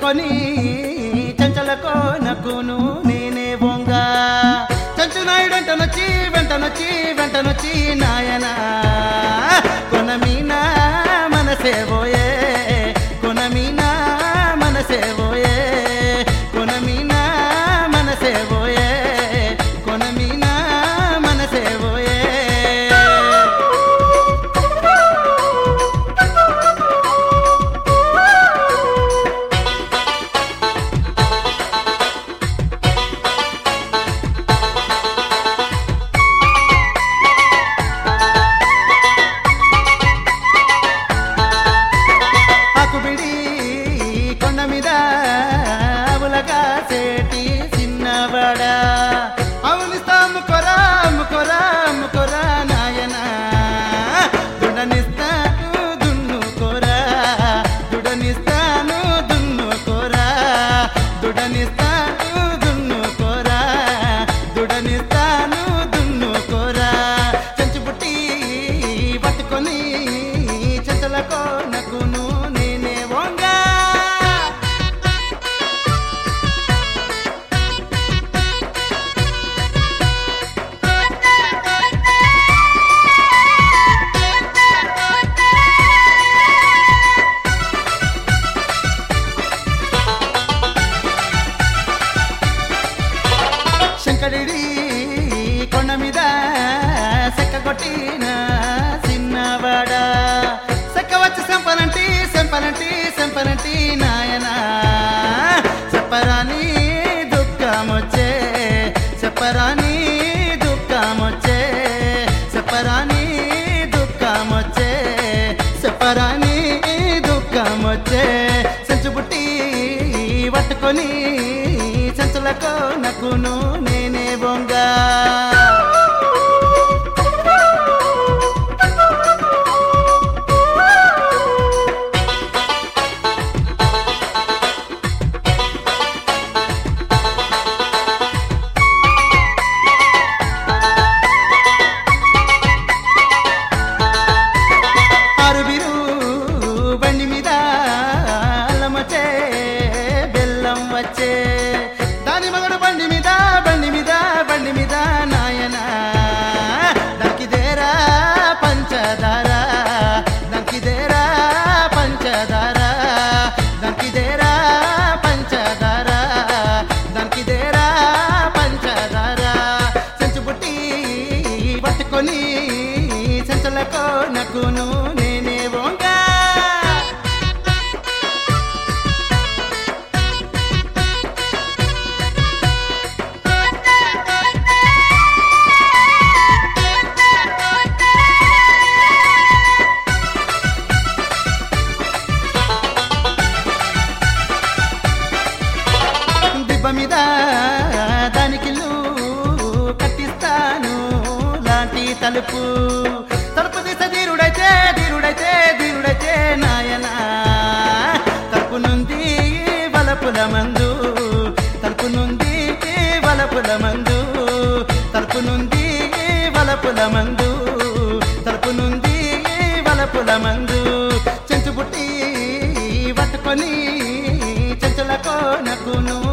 పట్టుకొని చెంచలకో నకును నేనే బొంగ చెంచు నాయుడు వెంటనొచ్చి వెంటనొచ్చి వెంటనొచ్చి నాయన కొనమీనా మనసే పోయే కొనమీనా మనసే పోయే కొనమీనా మనసే పోయే కొనమీనా మనసే పోయే ఆకుబిడి కొండ మీద అవులగా సేటి చిన్నవాడ అవునిస్తా అమ్ముకోరా అమ్ముకోరా అమ్ముకోరా నాయన దుడనిస్తాను దున్నుకోరా దుడనిస్తాను దున్నుకోరా దుడనిస్తాను దున్నుకోరా దుడనిస్తాను దున్నుకోరా చెంచు పుట్టి పట్టుకొని చెంచలకో నకును నేనే వంగా శంకరుడి కొండ మీద సెక్క కొట్టిన చిన్నవాడ సెక్క వచ్చి సెంపనంటి సెంపనంటి సెంపనంటి నాయన చెప్పరాని దుఃఖమొచ్చే చెప్పరాని దుఃఖమొచ్చే చెప్పరాని దుఃఖమొచ్చే చెప్పరాని దుఃఖమొచ్చే సెంచు పుట్టి పట్టుకొని చెంచులకు నకును నేనే బొంగా ఆరుబిరు బండి మీద అల్లం వచ్చే బెల్లం వచ్చే దాని మగడు బండి మీద బండి మీద బండి మీద నాయన దంకిదేరా పంచదార దంకిదేరా పంచదార దంకిదేరా పంచదార దంకిదేరా పంచదార సెంచు పుట్టి పట్టుకొని సెంచలకో నకును నేనే వంగా దిబ్బ మీద దానికిల్లు కట్టిస్తాను లాంటి తలుపు తలుపు తీసే ధీరుడైతే ధీరుడైతే ధీరుడైతే నాయన తలుపు నుండి వలపుల మందు తలుపు నుండి వలపుల మందు తలుపు నుండి వలపుల మందు తలుపు నుండి వలపుల మందు చెంచు పుట్టి పట్టుకొని చెంచులకో నకును